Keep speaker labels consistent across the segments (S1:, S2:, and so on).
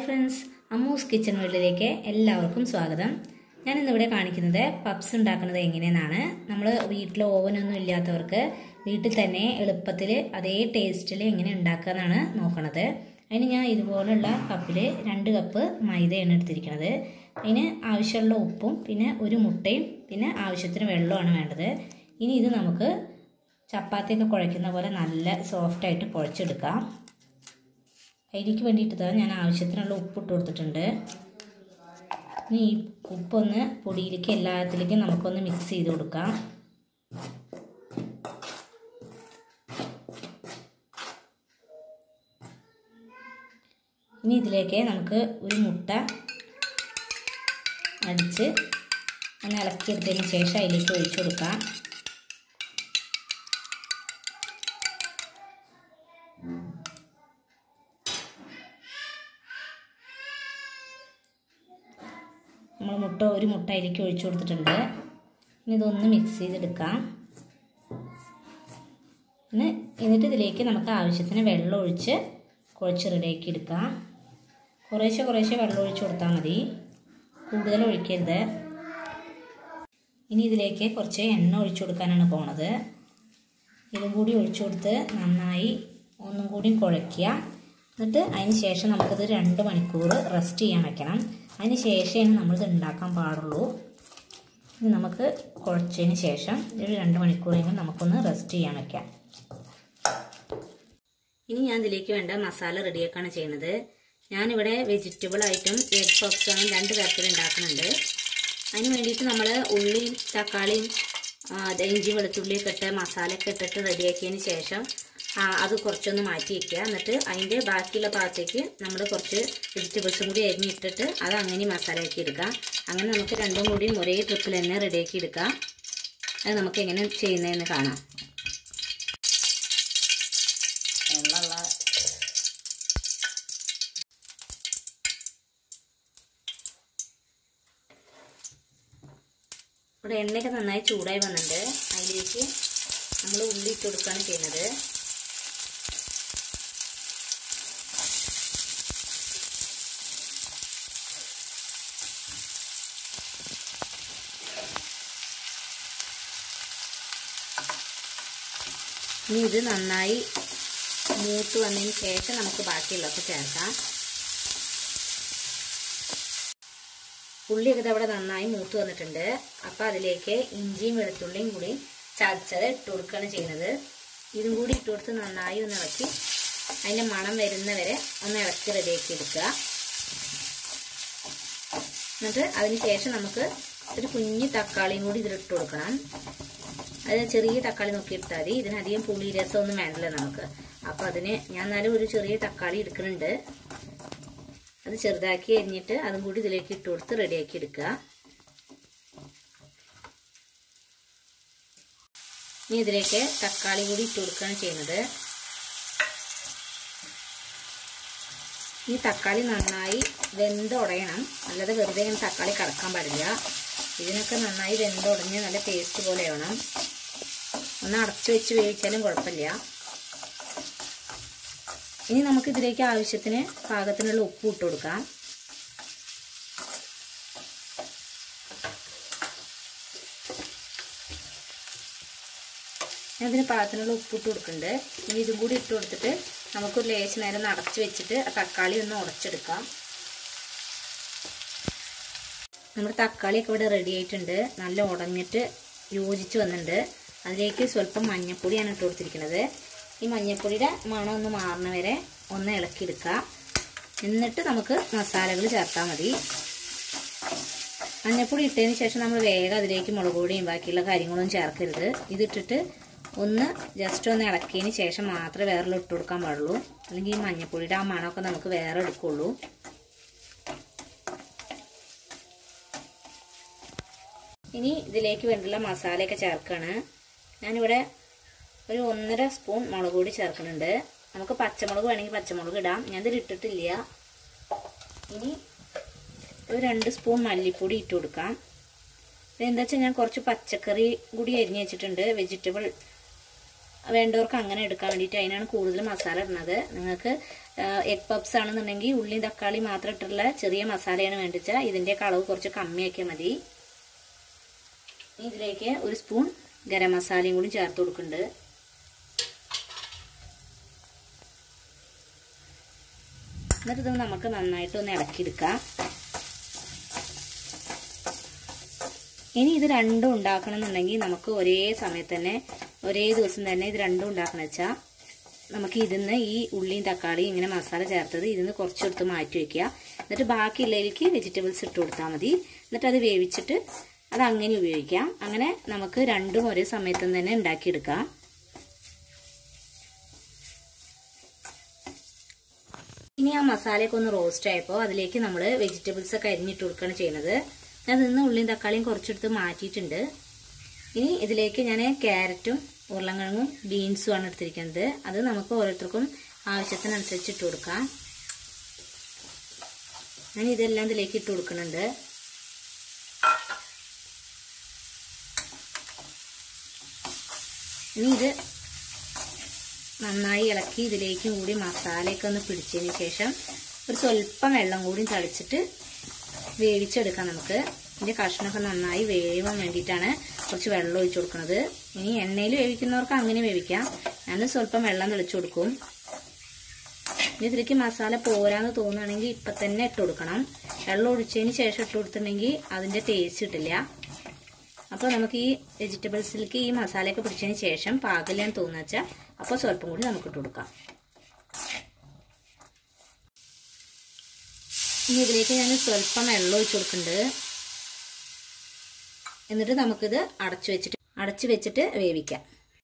S1: friends അമ്മൂസ് kitchen വേൾഡിലേക്ക് എല്ലാവർക്കും സ്വാഗതം ഞാൻ ഇന്നിവിടെ കാണിക്കുന്നത് പപ്സ് ഉണ്ടാക്കുന്നത് എങ്ങനെയെന്നാണ് നമ്മൾ വീട്ടിൽ ഓവനൊന്നും ഇല്ലാത്തവർക്ക് വീട്ടിൽ തന്നെ എളുപ്പത്തിൽ അതേ ടേസ്റ്റിൽ എങ്ങനെ ഉണ്ടാക്കുക എന്നാണ് നോക്കണത് അതിന് ഞാൻ ഇതുപോലുള്ള കപ്പിൽ രണ്ട് കപ്പ് മൈദയാണ് എടുത്തിരിക്കുന്നത് അതിന് ആവശ്യമുള്ള ഉപ്പും പിന്നെ ഒരു മുട്ടയും പിന്നെ ആവശ്യത്തിന് വെള്ളമാണ് വേണ്ടത് ഇനി ഇത് നമുക്ക് ചപ്പാത്തിയൊക്കെ കുഴയ്ക്കുന്ന പോലെ നല്ല സോഫ്റ്റായിട്ട് കുഴച്ചെടുക്കാം അതിലേക്ക് വേണ്ടിയിട്ട് ഞാൻ ആവശ്യത്തിനുള്ള ഉപ്പ് ഇട്ട് കൊടുത്തിട്ടുണ്ട് ഇനി ഈ ഉപ്പൊന്ന് പൊടിയിലേക്ക് എല്ലാത്തിലേക്കും നമുക്കൊന്ന് മിക്സ് ചെയ്ത് കൊടുക്കാം ഇനി ഇതിലേക്ക് നമുക്ക് ഒരു മുട്ട അടിച്ച് ഒന്ന് ഇളക്കിയെടുത്തതിന് ശേഷം അതിലേക്ക് ഒഴിച്ചു കൊടുക്കാം നമ്മൾ മുട്ട ഒരു മുട്ട അതിലേക്ക് ഒഴിച്ചു കൊടുത്തിട്ടുണ്ട് ഇനി ഇതൊന്ന് മിക്സ് ചെയ്തെടുക്കാം പിന്നെ എന്നിട്ട് ഇതിലേക്ക് നമുക്ക് ആവശ്യത്തിന് വെള്ളം ഒഴിച്ച് കുഴച്ച് റെഡിയാക്കി എടുക്കാം കുറേശ്ശെ കുറേശ്ശെ വെള്ളം ഒഴിച്ച് കൊടുത്താൽ മതി കൂടുതൽ ഒഴിക്കരുത് ഇനി ഇതിലേക്ക് കുറച്ച് എണ്ണ ഒഴിച്ചു കൊടുക്കാനാണ് പോണത് ഇതും കൂടി ഒഴിച്ചു കൊടുത്ത് നന്നായി ഒന്നും കൂടി കുഴയ്ക്കുക എന്നിട്ട് അതിന് ശേഷം നമുക്കിത് രണ്ട് മണിക്കൂർ റെസ്റ്റ് ചെയ്യാൻ വെക്കണം അതിന് ശേഷമേ നമ്മളിത് ഉണ്ടാക്കാൻ പാടുള്ളൂ ഇനി നമുക്ക് കുഴച്ചതിന് ശേഷം ഒരു രണ്ട് മണിക്കൂറെങ്കിലും നമുക്കൊന്ന് റെസ്റ്റ് ചെയ്യാൻ വെക്കാം ഇനി ഞാൻ ഇതിലേക്ക് വേണ്ട മസാല റെഡിയാക്കാണ് ചെയ്യുന്നത് ഞാനിവിടെ വെജിറ്റബിൾ ആയിട്ടും എഗ് പപ്സും രണ്ട് തരത്തിൽ ഉണ്ടാക്കുന്നുണ്ട് അതിന് വേണ്ടിയിട്ട് നമ്മൾ ഉള്ളിയും തക്കാളിയും ഇഞ്ചി വെളുത്തുള്ളിയൊക്കെ ഇട്ട് മസാലയൊക്കെ ഇട്ടിട്ട് റെഡിയാക്കിയതിന് ശേഷം അത് കുറച്ചൊന്ന് മാറ്റി വയ്ക്കുക എന്നിട്ട് അതിൻ്റെ ബാക്കിയുള്ള ഭാഗത്തേക്ക് നമ്മൾ കുറച്ച് വെജിറ്റബിൾസും കൂടി അരിഞ്ഞിട്ടിട്ട് അത് അങ്ങനെ മസാലയാക്കി എടുക്കാം അങ്ങനെ നമുക്ക് രണ്ടും കൂടി ഒരേ ട്രിപ്പിൽ തന്നെ റെഡിയാക്കി എടുക്കാം അത് നമുക്ക് എങ്ങനെ ചെയ്യുന്നതെന്ന് കാണാം വെള്ളമുള്ള ഇവിടെ എണ്ണയൊക്കെ നന്നായി ചൂടായി വന്നിട്ടുണ്ട് അതിലേക്ക് നമ്മൾ ഉള്ളി ഇട്ട് കൊടുക്കുകയാണ് ചെയ്യുന്നത് ഇനി ഇത് നന്നായി മൂത്ത് വന്നതിന് ശേഷം നമുക്ക് ബാക്കിയുള്ളതൊക്കെ ചേർക്കാം ഉള്ളിയൊക്കെ അവിടെ നന്നായി മൂത്ത് വന്നിട്ടുണ്ട് അപ്പം അതിലേക്ക് ഇഞ്ചിയും വെളുത്തുള്ളിയും കൂടി ചതച്ചത് ഇട്ട് കൊടുക്കുകയാണ് ചെയ്യുന്നത് ഇതും കൂടി ഇട്ട് കൊടുത്ത് നന്നായി ഒന്ന് ഇളക്കി അതിൻ്റെ മണം വരുന്നവരെ ഒന്ന് ഇളക്കി റെഡിയാക്കി എടുക്കുക എന്നിട്ട് അതിന് ശേഷം നമുക്ക് ഒരു കുഞ്ഞു തക്കാളിയും കൂടി ഇതിലിട്ട് കൊടുക്കണം അത് ചെറിയ തക്കാളി നോക്കി ഇട്ടാൽ മതി ഇതിനധികം പുളി രസമൊന്നും വേണ്ടല്ലോ നമുക്ക് അപ്പം അതിന് ഞാൻ എന്നാലും ഒരു ചെറിയ തക്കാളി എടുക്കുന്നുണ്ട് അത് ചെറുതാക്കി അരിഞ്ഞിട്ട് അതും കൂടി ഇതിലേക്ക് ഇട്ട് കൊടുത്ത് റെഡിയാക്കി എടുക്കുക ഇനി ഇതിലേക്ക് തക്കാളി കൂടി ഇട്ട് കൊടുക്കുകയാണ് ചെയ്യുന്നത് ഈ തക്കാളി നന്നായി വെന്തുടയണം അല്ലാതെ വെറുതെ ഇങ്ങനെ തക്കാളി കടക്കാൻ പാടില്ല ഇതിനൊക്കെ നന്നായി വെന്തുടഞ്ഞ് നല്ല ടേസ്റ്റ് പോലെ വേണം ഒന്ന് അടച്ചു വെച്ച് വേവിച്ചാലും കുഴപ്പമില്ല ഇനി നമുക്ക് ഇതിലേക്ക് ആവശ്യത്തിന് പാകത്തിനുള്ള ഉപ്പ് ഇട്ട് കൊടുക്കാം ഞാൻ ഇതിന് പാകത്തിനുള്ള ഉപ്പ് ഇട്ട് കൊടുക്കുന്നുണ്ട് ഇനി ഇതും കൂടി ഇട്ട് കൊടുത്തിട്ട് നമുക്കൊരു ലേശ നേരം ഒന്ന് അടച്ചു വെച്ചിട്ട് ആ തക്കാളി ഒന്ന് ഉടച്ചെടുക്കാം നമ്മുടെ തക്കാളിയൊക്കെ ഇവിടെ റെഡി ആയിട്ടുണ്ട് നല്ല ഉടഞ്ഞിട്ട് യോജിച്ച് വന്നിട്ടുണ്ട് അതിലേക്ക് സ്വല്പം മഞ്ഞൾപ്പൊടിയാണ് ഇട്ട് കൊടുത്തിരിക്കുന്നത് ഈ മഞ്ഞൾപ്പൊടിയുടെ മണം ഒന്ന് മാറുന്ന വരെ ഒന്ന് ഇളക്കിയെടുക്കുക എന്നിട്ട് നമുക്ക് മസാലകൾ ചേർത്താൽ മതി മഞ്ഞൾപ്പൊടി ഇട്ടതിന് ശേഷം നമ്മൾ വേഗം അതിലേക്ക് മുളക് പൊടിയും ബാക്കിയുള്ള കാര്യങ്ങളൊന്നും ചേർക്കരുത് ഇതിട്ടിട്ട് ഒന്ന് ജസ്റ്റ് ഒന്ന് ഇളക്കിയതിന് ശേഷം മാത്രമേ വേറെ ഇട്ട് കൊടുക്കാൻ പാടുള്ളൂ അല്ലെങ്കിൽ ഈ മഞ്ഞൾപ്പൊടിയുടെ ആ മണമൊക്കെ നമുക്ക് വേറെ എടുക്കുള്ളൂ ഇനി ഇതിലേക്ക് വേണ്ടിയുള്ള മസാലയൊക്കെ ചേർക്കുകയാണ് ഞാനിവിടെ ഒരു ഒന്നര സ്പൂൺ മുളക് പൊടി ചേർക്കുന്നുണ്ട് നമുക്ക് പച്ചമുളക് വേണമെങ്കിൽ പച്ചമുളക് ഇടാം ഞാൻ ഇതിൽ ഇട്ടിട്ടില്ല ഇനി ഒരു രണ്ട് സ്പൂൺ മല്ലിപ്പൊടി ഇട്ട് കൊടുക്കാം ഇതെന്താ വെച്ചാൽ ഞാൻ കുറച്ച് പച്ചക്കറി കൂടി അരിഞ്ഞ് വെച്ചിട്ടുണ്ട് വെജിറ്റബിൾ വേണ്ടവർക്ക് അങ്ങനെ എടുക്കാൻ വേണ്ടിയിട്ട് അതിനാണ് കൂടുതൽ മസാല ഇടുന്നത് നിങ്ങൾക്ക് എഗ് പപ്സ് ആണെന്നുണ്ടെങ്കിൽ ഉള്ളിയും തക്കാളി മാത്രം ഇട്ടുള്ള ചെറിയ മസാലയാണ് വേണ്ടിച്ചാൽ ഇതിൻ്റെ അളവ് കുറച്ച് കമ്മിയാക്കിയാൽ മതി ഇനി ഇതിലേക്ക് ഒരു സ്പൂൺ ഗരം മസാലയും കൂടി ചേർത്ത് കൊടുക്കുന്നുണ്ട് എന്നിട്ട് ഇത് നമുക്ക് നന്നായിട്ട് ഒന്ന് ഇളക്കിയെടുക്കാം ഇനി ഇത് രണ്ടും ഉണ്ടാക്കണം എന്നുണ്ടെങ്കിൽ നമുക്ക് ഒരേ സമയത്ത് തന്നെ ഒരേ ദിവസം തന്നെ ഇത് രണ്ടും ഉണ്ടാക്കണം വെച്ചാൽ നമുക്ക് ഇതിന്ന് ഈ ഉള്ളിയും തക്കാളിയും ഇങ്ങനെ മസാല ചേർത്തത് ഇതിന്ന് കുറച്ചെടുത്ത് മാറ്റി വയ്ക്കുക എന്നിട്ട് ബാക്കിയുള്ളതിലേക്ക് വെജിറ്റബിൾസ് ഇട്ട് കൊടുത്താൽ മതി എന്നിട്ട് അത് വേവിച്ചിട്ട് അത് അങ്ങനെ ഉപയോഗിക്കാം അങ്ങനെ നമുക്ക് രണ്ടും ഒരേ സമയത്ത് തന്നെ ഉണ്ടാക്കിയെടുക്കാം ഇനി ആ മസാലയൊക്കെ ഒന്ന് റോസ്റ്റ് ആയപ്പോൾ അതിലേക്ക് നമ്മൾ വെജിറ്റബിൾസ് ഒക്കെ അരിഞ്ഞിട്ട് കൊടുക്കുകയാണ് ചെയ്യുന്നത് ഞാൻ നിന്ന് ഉള്ളിയും തക്കാളിയും കുറച്ചെടുത്ത് മാറ്റിയിട്ടുണ്ട് ഇനി ഇതിലേക്ക് ഞാൻ ക്യാരറ്റും ഉരുളക്കിഴങ്ങും ബീൻസും ആണ് എടുത്തിരിക്കുന്നത് അത് നമുക്ക് ഓരോരുത്തർക്കും ആവശ്യത്തിനനുസരിച്ച് ഇട്ട് കൊടുക്കാം ഞാൻ ഇതെല്ലാം ഇതിലേക്ക് ഇട്ട് കൊടുക്കുന്നുണ്ട് ഇനി ഇത് നന്നായി ഇളക്കി ഇതിലേക്കും കൂടി മസാലയൊക്കെ ഒന്ന് പിടിച്ചതിന് ശേഷം ഒരു സ്വല്പം വെള്ളം കൂടി തളിച്ചിട്ട് വേവിച്ചെടുക്കാം നമുക്ക് ഇതിൻ്റെ കഷ്ണമൊക്കെ നന്നായി വേവാൻ വേണ്ടിയിട്ടാണ് കുറച്ച് വെള്ളം ഒഴിച്ചു കൊടുക്കുന്നത് ഇനി എണ്ണയിൽ വേവിക്കുന്നവർക്ക് അങ്ങനെ വേവിക്കാം ഞാൻ സ്വല്പം വെള്ളം തെളിച്ചു കൊടുക്കും ഇനി ഇതിലേക്ക് മസാല പോരാന്ന് തോന്നുകയാണെങ്കിൽ ഇപ്പം തന്നെ ഇട്ട് കൊടുക്കണം വെള്ളം ഒഴിച്ചതിന് ശേഷം ഇട്ട് കൊടുത്തിട്ടുണ്ടെങ്കിൽ അതിൻ്റെ ടേസ്റ്റ് കിട്ടില്ല അപ്പോൾ നമുക്ക് ഈ വെജിറ്റബിൾസിലേക്ക് ഈ മസാലയൊക്കെ പിടിച്ചതിന് ശേഷം പാകില്ലാന്ന് തോന്നുക വെച്ചാൽ അപ്പോൾ സ്വല്പം കൂടി നമുക്ക് ഇട്ട് കൊടുക്കാം ഇനി ഇതിലേക്ക് ഞാൻ സ്വല്പം വെള്ളം ഒഴിച്ചു കൊടുക്കുന്നുണ്ട് എന്നിട്ട് നമുക്കിത് അടച്ചു വെച്ചിട്ട് അടച്ചു വെച്ചിട്ട് വേവിക്കാം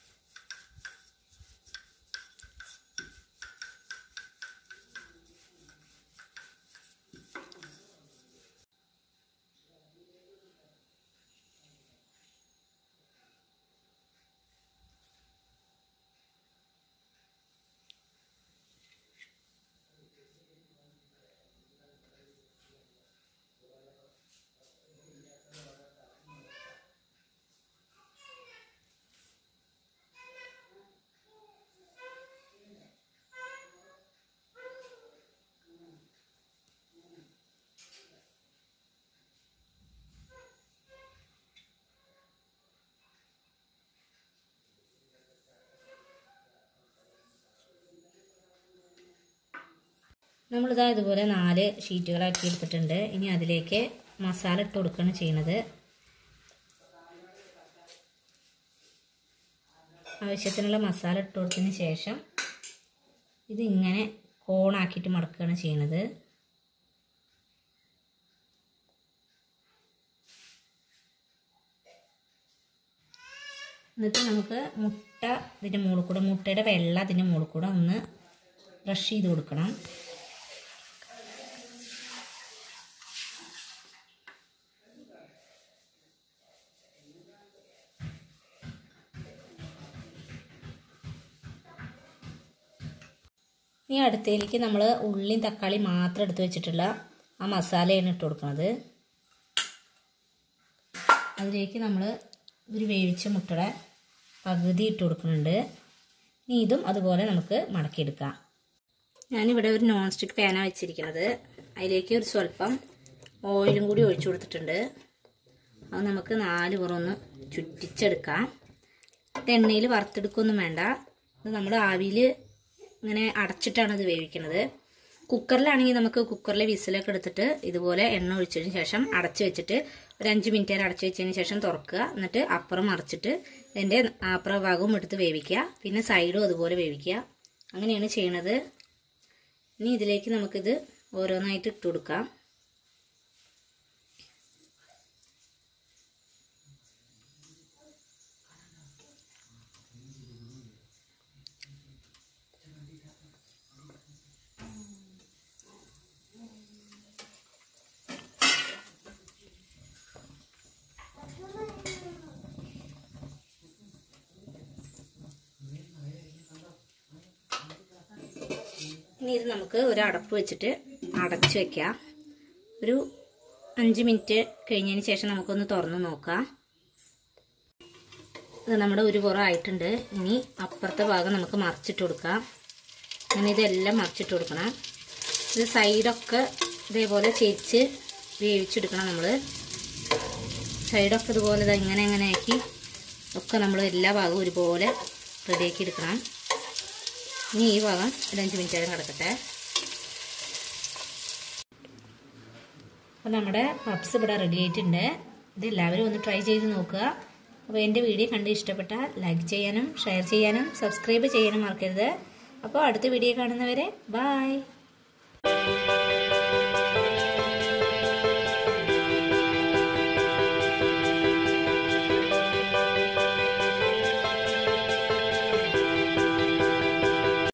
S1: നമ്മളിതാ ഇതുപോലെ നാല് ഷീറ്റുകളാക്കി എടുത്തിട്ടുണ്ട് ഇനി അതിലേക്ക് മസാല ഇട്ട് കൊടുക്കുകയാണ് ചെയ്യുന്നത് ആവശ്യത്തിനുള്ള മസാല ഇട്ട് കൊടുത്തതിന് ശേഷം ഇത് ഇങ്ങനെ കോണാക്കിയിട്ട് മടക്കുകയാണ് ചെയ്യുന്നത് എന്നിട്ട് നമുക്ക് മുട്ട ഇതിൻ്റെ മുകളിൽ കൂടെ മുട്ടയുടെ വെള്ള അതിൻ്റെ മുകളിൽ കൂടെ ഒന്ന് ബ്രഷ് ചെയ്ത് കൊടുക്കണം ഇനി അടുത്തതിലേക്ക് നമ്മൾ ഉള്ളിയും തക്കാളി മാത്രം എടുത്ത് വെച്ചിട്ടുള്ള ആ മസാലയാണ് ഇട്ട് കൊടുക്കുന്നത് അതിലേക്ക് നമ്മൾ ഒരു വേവിച്ച മുട്ടയുടെ പകുതി ഇട്ട് കൊടുക്കുന്നുണ്ട് ഇനി ഇതും അതുപോലെ നമുക്ക് മടക്കിയെടുക്കാം ഞാനിവിടെ ഒരു നോൺ സ്റ്റിക്ക് പാനാണ് വെച്ചിരിക്കുന്നത് അതിലേക്ക് ഒരു സ്വല്പം ഓയിലും കൂടി ഒഴിച്ചു കൊടുത്തിട്ടുണ്ട് അത് നമുക്ക് നാല് പുറമൊന്ന് ചുറ്റിച്ചെടുക്കാം ഇത് എണ്ണയിൽ വറുത്തെടുക്കൊന്നും വേണ്ട ഇത് നമ്മൾ ആവിയിൽ ഇങ്ങനെ അടച്ചിട്ടാണ് ഇത് വേവിക്കുന്നത് കുക്കറിലാണെങ്കിൽ നമുക്ക് കുക്കറിലെ വിസിലൊക്കെ എടുത്തിട്ട് ഇതുപോലെ എണ്ണ ഒഴിച്ചതിന് ശേഷം അടച്ചു വെച്ചിട്ട് ഒരു അഞ്ച് മിനിറ്റ് നേരം അടച്ചു വെച്ചതിന് ശേഷം തുറക്കുക എന്നിട്ട് അപ്പുറം മറിച്ചിട്ട് ഇതിൻ്റെ അപ്പുറം ഭാഗവും എടുത്ത് വേവിക്കുക പിന്നെ സൈഡും അതുപോലെ വേവിക്കുക അങ്ങനെയാണ് ചെയ്യണത് ഇനി ഇതിലേക്ക് നമുക്കിത് ഓരോന്നായിട്ട് ഇട്ട് കൊടുക്കാം ഇനി ഇത് നമുക്ക് ഒരു അടപ്പ് വെച്ചിട്ട് അടച്ചു വെക്കാം ഒരു അഞ്ച് മിനിറ്റ് കഴിഞ്ഞതിന് ശേഷം നമുക്കൊന്ന് തുറന്ന് നോക്കാം ഇത് നമ്മുടെ ഒരു പുറം ആയിട്ടുണ്ട് ഇനി അപ്പുറത്തെ ഭാഗം നമുക്ക് മറിച്ചിട്ട് കൊടുക്കാം അങ്ങനെ ഇതെല്ലാം മറിച്ചിട്ട് കൊടുക്കണം ഇത് സൈഡൊക്കെ ഇതേപോലെ ചേച്ച് വേവിച്ചെടുക്കണം നമ്മൾ സൈഡൊക്കെ ഇതുപോലെ ദാ ഇങ്ങനെ ഇങ്ങനെ ആക്കി ഒക്കെ നമ്മൾ എല്ലാ ഭാഗവും ഒരുപോലെ റെഡിയാക്കി എടുക്കണം ഇനി ഈ ഭാഗം ഒരു അഞ്ച് മിനിറ്റ് നേരം കിടക്കട്ടെ അപ്പോൾ നമ്മുടെ പപ്സ് ഇവിടെ റെഡി ആയിട്ടുണ്ട് ഇത് എല്ലാവരും ഒന്ന് ട്രൈ ചെയ്ത് നോക്കുക അപ്പോൾ എൻ്റെ വീഡിയോ കണ്ട് ഇഷ്ടപ്പെട്ടാൽ ലൈക്ക് ചെയ്യാനും ഷെയർ ചെയ്യാനും സബ്സ്ക്രൈബ് ചെയ്യാനും മറക്കരുത് അപ്പോൾ അടുത്ത വീഡിയോ കാണുന്നവരെ ബായ്